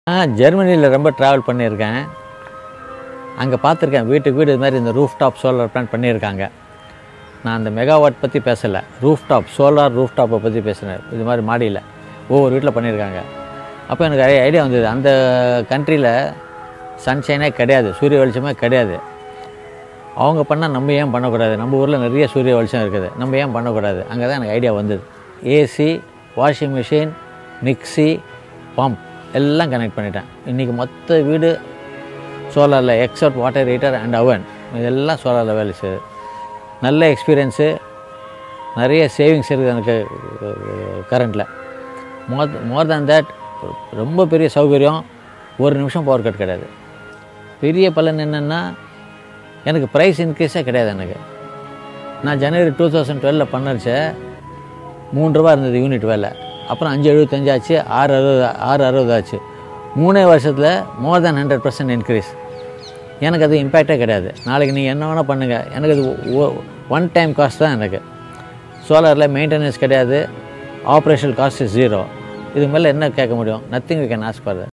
ஆ ஜெர்மனியில் ரொம்ப ட்ராவல் பண்ணியிருக்கேன் அங்கே பார்த்துருக்கேன் வீட்டுக்கு வீடு இது மாதிரி இந்த ரூஃப் டாப் சோலார் பிளான் பண்ணியிருக்காங்க நான் அந்த மெகாவாட் பற்றி பேசலை ரூஃப் டாப் சோலார் ரூஃப் டாப்பை பற்றி பேசுகிறேன் இது மாதிரி மாடியில் ஒவ்வொரு வீட்டில் பண்ணியிருக்காங்க அப்போ எனக்கு ஐடியா வந்தது அந்த கண்ட்ரியில் சன்ஷைனே கிடையாது சூரிய வெளிச்சமே கிடையாது அவங்க பண்ணால் நம்ம ஏன் பண்ணக்கூடாது நம்ம ஊரில் நிறைய சூரிய வெளிச்சம் இருக்குது நம்ம ஏன் பண்ணக்கூடாது அங்கே தான் எனக்கு ஐடியா வந்தது AC washing machine mixie pump எல்லாம் கனெக்ட் பண்ணிட்டேன் இன்றைக்கி மொத்த வீடு சோலாரில் except water heater and oven இதெல்லாம் சோலாரில் வேலை செய்யுது நல்ல எக்ஸ்பீரியன்ஸு நிறைய சேவிங்ஸ் இருக்குது எனக்கு கரண்ட்டில் மோர் மோர் தேன் தேட் ரொம்ப பெரிய சௌகரியம் ஒரு நிமிஷம் பவர் கட் கிடையாது பெரிய பலன் என்னென்னா எனக்கு ப்ரைஸ் இன்க்ரீஸே கிடையாது எனக்கு நான் ஜனவரி டூ தௌசண்ட் டுவெலில் பண்ணடிச்ச மூணு ரூபா இருந்தது யூனிட் வேலை அப்புறம் அஞ்சு எழுபத்தஞ்சு ஆச்சு ஆறு அறுபது ஆறு அறுபது ஆச்சு மூணே வருஷத்தில் more than hundred percent increase எனக்கு அது இம்பேக்டே கிடையாது நாளைக்கு நீங்கள் என்ன வேணால் பண்ணுங்கள் எனக்கு அது ஒன் டைம் காஸ்ட் தான் எனக்கு சோலாரில் மெயின்டெனன்ஸ் கிடையாது ஆப்ரேஷனல் காஸ்ட் ஜீரோ இதுக்கு மேலே என்ன கேட்க முடியும் nothing we can ask for